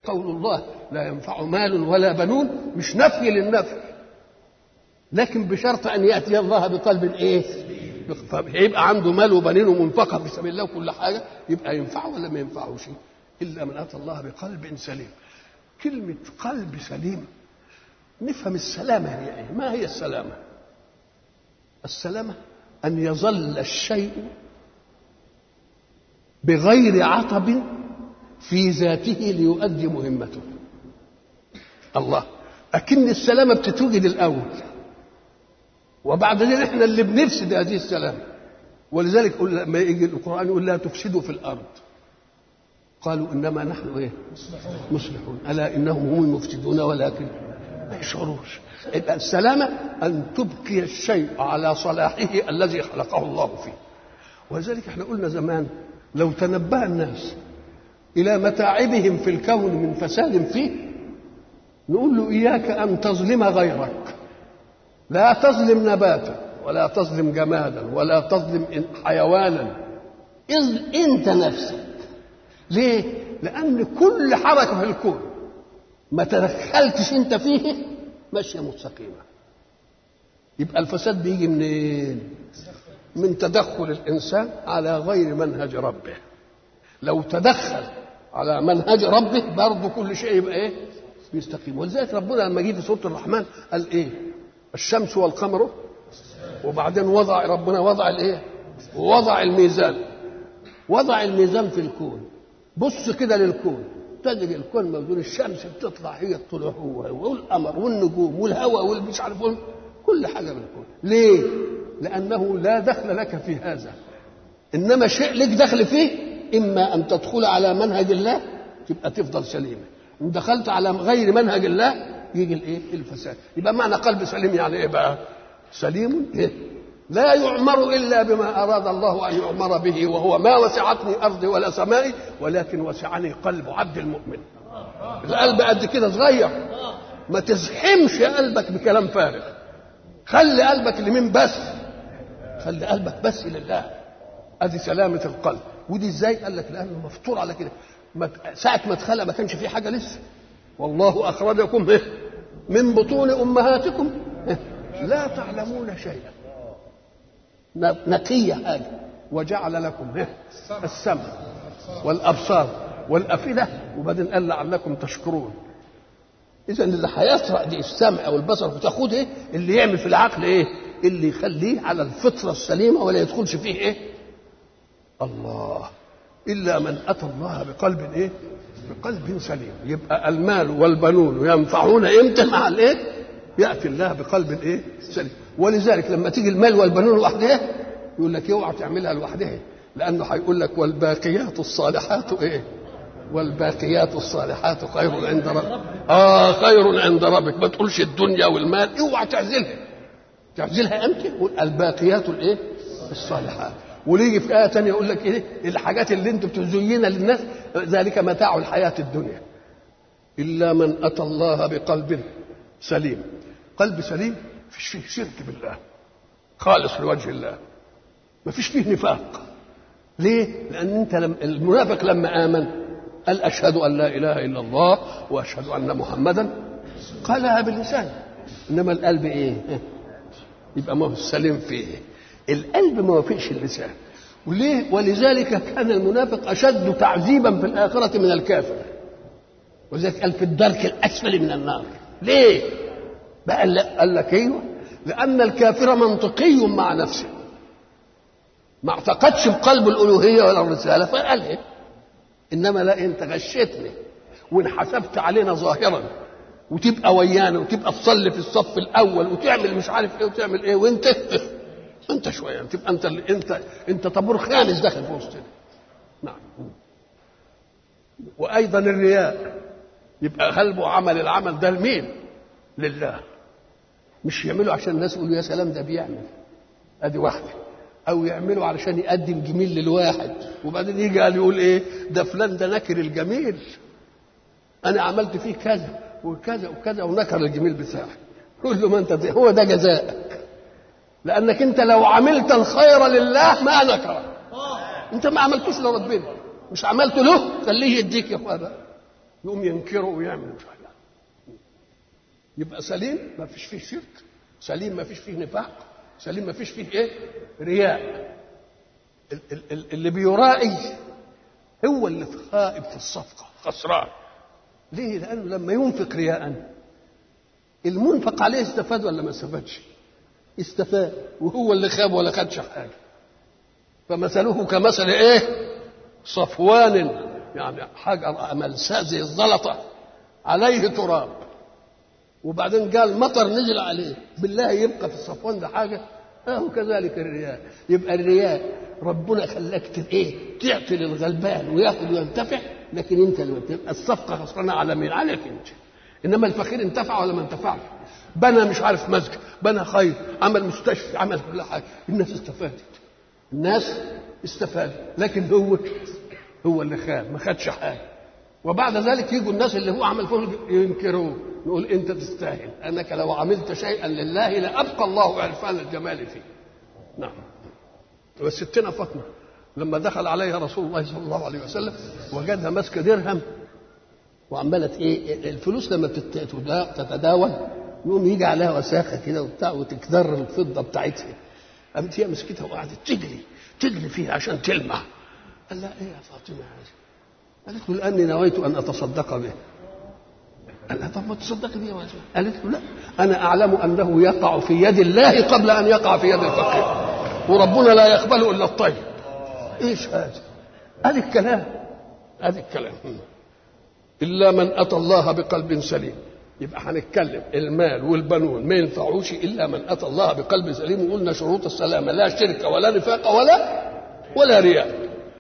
قول الله لا ينفع مال ولا بنون مش نفي للنفي لكن بشرط ان ياتي الله بقلب ايه؟ يبقى عنده مال وبنين ومنفقه في سبيل الله وكل حاجه يبقى ينفعه ولا ما ينفعوش؟ الا من اتى الله بقلب سليم. كلمه قلب سليم نفهم السلامه هي ايه؟ ما هي السلامه؟ السلامه ان يظل الشيء بغير عطب في ذاته ليؤدي مهمته. الله أكن السلامة بتتوجد الأول وبعدين احنا اللي بنفسد هذه السلامة ولذلك لما يجي القرآن يقول لا تفسدوا في الأرض قالوا إنما نحن إيه مصلحون ألا إنهم هم المفسدون ولكن ما يشعروش يبقى السلامة أن تبقي الشيء على صلاحه الذي خلقه الله فيه ولذلك احنا قلنا زمان لو تنبه الناس إلى متاعبهم في الكون من فساد فيه نقول له إياك أن تظلم غيرك لا تظلم نباتا ولا تظلم جمادا ولا تظلم حيوانا إذ أنت نفسك ليه؟ لأن كل حركة في الكون ما تدخلتش أنت فيه ماشية مستقيمة يبقى الفساد بيجي منين؟ من تدخل الإنسان على غير منهج ربه لو تدخل على منهج ربه برضه كل شيء يبقى ايه؟ بيستقيم ولذلك ربنا لما جه في سوره الرحمن قال ايه؟ الشمس والقمر وبعدين وضع ربنا وضع الايه؟ ووضع الميزان وضع الميزان في الكون بص كده للكون تجد الكون موجود الشمس بتطلع هي الطلوع هو والقمر والنجوم والهواء والمش عارف كل حاجه بالكون ليه؟ لانه لا دخل لك في هذا انما شيء لك دخل فيه اما ان تدخل على منهج الله تبقى تفضل سليمه ان دخلت على غير منهج الله يجي الايه الفساد يبقى معنى قلب سليم يعني ايه بقى سليم إيه؟ لا يعمر الا بما اراد الله ان يعمر به وهو ما وسعتني ارضي ولا سمائي ولكن وسعني قلب عبد المؤمن القلب قد كده صغير ما تزحمش قلبك بكلام فارغ خلي قلبك لمين بس خلي قلبك بس لله ادي سلامه القلب ودي ازاي قال لك لانه مفطور على كده ساعة ما اتخلق ما كانش في حاجة لسه والله أخرجكم إيه؟ من بطون أمهاتكم إيه؟ لا تعلمون شيئا نقية هذا وجعل لكم إيه؟ السمع والأبصار والأفئدة وبعدين قال لعلكم تشكرون إذا اللي هيسرق دي السمع والبصر وتاخد إيه؟ اللي يعمل في العقل إيه؟ اللي يخليه على الفطرة السليمة ولا يدخلش فيه إيه؟ الله إلا من أتى الله بقلب إيه؟ بقلب سليم يبقى المال والبنون ينفعون إمتى مع الإيه؟ يأتي الله بقلب إيه؟ سليم ولذلك لما تيجي المال والبنون لوحدها يقول لك اوعى تعملها لوحدها لأنه هيقول لك والباقيات الصالحات إيه؟ والباقيات الصالحات خير عند ربك آه خير عند ربك ما تقولش الدنيا والمال اوعى تعزلها تعزلها أمتى؟ قول الباقيات الإيه؟ الصالحات وليجي في آية تانية يقول لك إيه الحاجات اللي أنتم بتزينها للناس ذلك متاع الحياة الدنيا إلا من أتى الله بقلب سليم قلب سليم فيش فيه شرك بالله خالص لوجه الله ما فيش فيه نفاق ليه؟ لأن أنت لم المنافق لما آمن قال أشهد أن لا إله إلا الله وأشهد أن محمدا قالها باللسان إنما القلب إيه؟ يبقى ما هو السليم فيه القلب ما وافقش اللسان وليه ولذلك كان المنافق اشد تعذيبا في الاخره من الكافر ولذلك قال في الدرك الاسفل من النار ليه بقى قال لك ايوه لان الكافر منطقي مع نفسه ما اعتقدش بقلب الالوهيه ولا الرساله فقال ايه انما لا انت غشيتني وانحسبت علينا ظاهرا وتبقى ويانا وتبقى تصلي في الصف الاول وتعمل مش عارف ايه وتعمل ايه وانت انت شويه تبقى انت انت انت طابور خامس داخل في وسطنا نعم وايضا الرياء يبقى قلبه عمل العمل ده لمين لله مش يعمله عشان الناس يقولوا يا سلام ده بيعمل ادي واحده او يعمله علشان يقدم جميل للواحد وبعدين يجي قال يقول ايه ده فلان ده نكر الجميل انا عملت فيه كذا وكذا وكذا ونكر الجميل بتاعي يقول له ما انت ده هو ده جزائك لانك انت لو عملت الخير لله ما نكره انت ما عملتوش لربنا مش عملته له خليه يديك يا اخوانا يقوم ينكره ويعمل مش عارف. يبقى سليم ما فيش فيه شرك سليم ما فيش فيه نفاق سليم ما فيش فيه ايه رياء ال- ال- ال- اللي بيرائي هو اللي خائب في الصفقه خسران ليه لانه لما ينفق رياء المنفق عليه استفاد ولا ما استفادش استفاد وهو اللي خاب ولا خدش حاجه فمثله كمثل ايه صفوان يعني حاجه ملساء زي الزلطه عليه تراب وبعدين قال مطر نزل عليه بالله يبقى في الصفوان ده حاجه اهو كذلك الرياء يبقى الرياء ربنا خلاك ت- ايه تعطي للغلبان وياخذ وينتفع لكن انت اللي بتبقى الصفقه خسرانه على مين عليك انت انما الفقير انتفع ولا ما انتفعش بنى مش عارف مسجد بنى خير عمل مستشفى عمل كل حاجه الناس استفادت الناس استفادت لكن هو هو اللي خاب ما خدش حاجه وبعد ذلك يجوا الناس اللي هو عمل فيهم ينكروه يقول انت تستاهل انك لو عملت شيئا لله لابقى الله عرفان الجمال فيه نعم وستنا فاطمه لما دخل عليها رسول الله صلى الله عليه وسلم وجدها ماسكه درهم وعماله ايه الفلوس لما تت- تتداول يقوم يجي عليها وساخه كده وبتاع وتكدر الفضه بتاعتها قامت هي مسكتها وقعدت تجري تجري فيها عشان تلمع قال لها ايه يا فاطمه هذه قالت له لاني نويت ان اتصدق به قال لها طب ما تصدقي به يا واجب. قالت له لا انا اعلم انه يقع في يد الله قبل ان يقع في يد الفقير وربنا لا يقبل الا الطيب ايش هذا هذا الكلام هذا الكلام الا من اتى الله بقلب سليم يبقى هنتكلم المال والبنون ما ينفعوش الا من اتى الله بقلب سليم وقلنا شروط السلامه لا شرك ولا نفاق ولا ولا رياء